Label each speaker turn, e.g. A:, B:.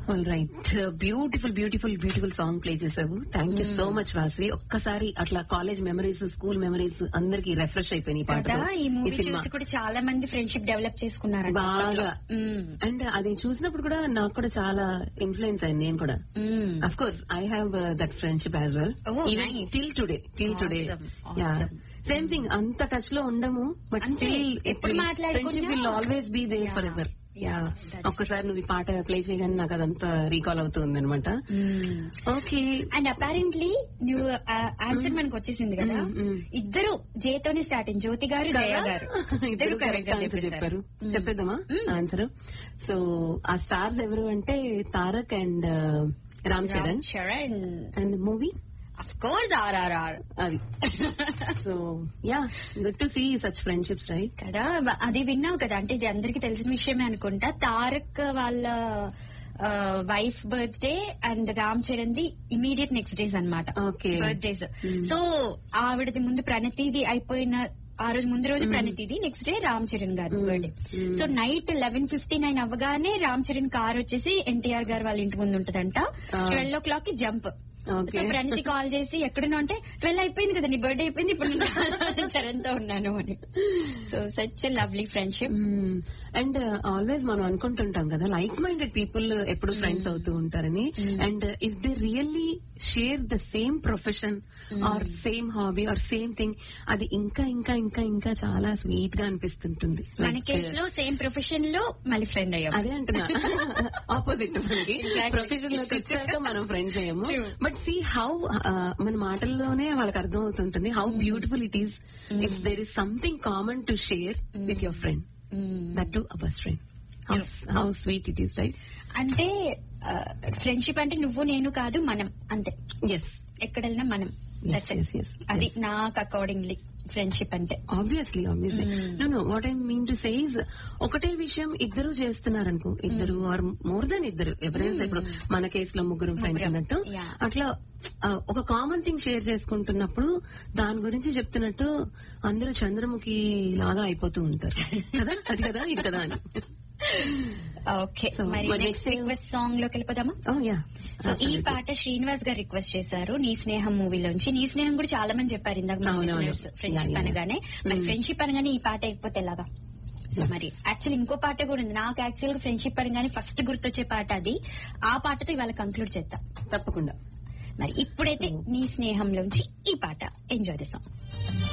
A: All right beautiful beautiful beautiful song play చేసావు thank you so much Vasvi ఒక్కసారి అట్లా college memories school memories అందరికి refresh అయిపోయినాయి ఈ
B: కదా
A: పాటతో.
B: ఈ
A: ఈ
B: మూవీ
A: సినిమా
B: చూసి కూడా చాలా మంది ఫ్రెండ్షిప్ డెవలప్ చేసుకున్నారు
A: బాగా అండ్ అది చూసినప్పుడు కూడా నాకు కూడా చాలా ఇన్ఫ్లుయెన్స్ అయింది నేను కూడా of course I have that friendship as well
B: Oh,
A: even
B: nice.
A: Till today till today
B: Awesome, awesome.
A: Same thing అంత టచ్ లో ఉండము బట్
B: అంతే.
A: స్టిల్
B: ఎప్పుడు మాట్లాడుకున్నా-
A: friendship will always be there
B: Yeah.
A: Forever
B: Yeah, that's
A: ఒక్కసారి నువ్వు ఈ పాట ప్లే చేయగానే నాకు అదంతా రీకాల్ అవుతుంది అనమాట ఓకే
B: అండ్ అపారెంట్లీ నువ్వు ఆన్సర్ మనకు వచ్చేసింది కదా ఇద్దరు జేతోనే స్టార్ట్ అయింది జ్యోతి గారు జయ గారు
A: ఇద్దరు
B: correct
A: కరెక్ట్
B: గా
A: ఆన్సర్
B: చెప్పేశారు.
A: చెప్పారు చెప్పేద్దామా ఆన్సర్ సో ఆ స్టార్స్ ఎవరు అంటే Tarak and Ram Charan
B: Charan
A: and movie
B: of course RRR
A: అది so yeah good to see such friendships right
B: కదా వ- అది విన్నావు కదా అంటే ఇది అందరికి తెలిసిన విషయమే అనుకుంటా తారక్ వాళ్ళ wife birthday and Ram Charan the immediate next days అన్నమాట
A: Okay.
B: బర్త్డేస్ సో ఆవిడది ముందు ప్రణతిది అయిపోయిన ఆ రోజు ముందు రోజు ప్రణతిది నెక్స్ట్ డే రామ్ చరణ్ గారి birthday so night eleven fifty nine అవ్వగానే రామ్ చరణ్ కార్ వచ్చేసి ఎన్టీఆర్ గారు వాళ్ళ ఇంటి ముందు ఉంటదంట ట్వెల్వ్ ఓ క్లాక్ కి jump
A: Okay.
B: So Pranathi call చేసి ఎక్కడున్నా అంటే ట్వెల్వ్ అయిపోయింది కదా నీ బర్త్డే అయిపోయింది ఇప్పుడు నేను చరణ్ తో ఉన్నాను అని so such lovely friendship
A: and always మనం అనుకుంటుంటాం కదా లైక్ మైండెడ్ పీపుల్ ఎప్పుడు ఫ్రెండ్స్ అవుతూ ఉంటారని and if they really share the same profession or same hobby or same thing అది ఇంకా ఇంకా ఇంకా ఇంకా చాలా స్వీట్ గా అనిపిస్తుంటుంది
B: మన
A: Like,
B: కేసులో సేమ్ ప్రొఫెషన్ లో మళ్ళీ ఫ్రెండ్ అయ్యాం
A: అదే అంటున్నా ఆపోజిట్ మనకి
B: Exactly.
A: ప్రొఫెషన్ లోకి వచ్చాక మనం ఫ్రెండ్స్ అయ్యాము
B: True.
A: బట్ సీ హౌ మన మాటల్లోనే వాళ్ళకి అర్థం అవుతుంటుంది how beautiful it is if there is something common to share with your friend that to a best friend how sweet it is right
B: అంటే ఫ్రెండ్షిప్ అంటే నువ్వు నేను కాదు మనం అంతే
A: ఎస్
B: ఎక్కడ వెళ్ళినా మనం
A: Yes,
B: That's it.
A: yes, yes,
B: అది
A: yes.
B: నాకు అకార్డింగ్లీ ఫ్రెండ్షిప్ అంటే
A: obviously obviously no no what I mean to say is ఒకటే విషయం ఇద్దరు చేస్తున్నారనుకో ఇద్దరు ఆర్ మోర్ దెన్ ఇద్దరు ఎవరైనా ఇప్పుడు మన కేసులో ముగ్గురు ఫ్రెండ్స్
B: ముగ్గురం.
A: అన్నట్టు
B: Yeah.
A: అట్లా ఆ, ఒక కామన్ థింగ్ షేర్ చేసుకుంటున్నప్పుడు దాని గురించి చెప్తున్నట్టు అందరూ చంద్రముఖి లాగా అయిపోతూ ఉంటారు కదా అది కదా ఇది కదా అని
B: ఓకే
A: So,
B: మరి
A: మరి
B: నెక్స్ట్
A: next-
B: రిక్వెస్ట్ సాంగ్ లోకి వెళ్ళిపోదామా
A: ఓ యా
B: సో ఈ పాట శ్రీనివాస్ గారు రిక్వెస్ట్ చేశారు నీ స్నేహం మూవీలోంచి నీ స్నేహం కూడా చాలా మంది చెప్పారు ఇందాక
A: అవును, అవును.
B: Friendship
A: Yeah, yeah.
B: అనగానే మరి ఫ్రెండ్షిప్ అనగానే ఈ పాట అయిపోతే ఎలాగా సో మరి యాక్చువల్ ఇంకో పాట కూడా ఉంది నాకు యాక్చువల్ గా ఫ్రెండ్షిప్ అనగానే ఫస్ట్ గుర్తొచ్చే పాట అది ఆ పాటతో ఇవాళ కంక్లూడ్ చేద్దాం
A: తప్పకుండా
B: మరి ఇప్పుడైతే నీ స్నేహంలోంచి ఈ పాట ఎంజాయ్ ది సాంగ్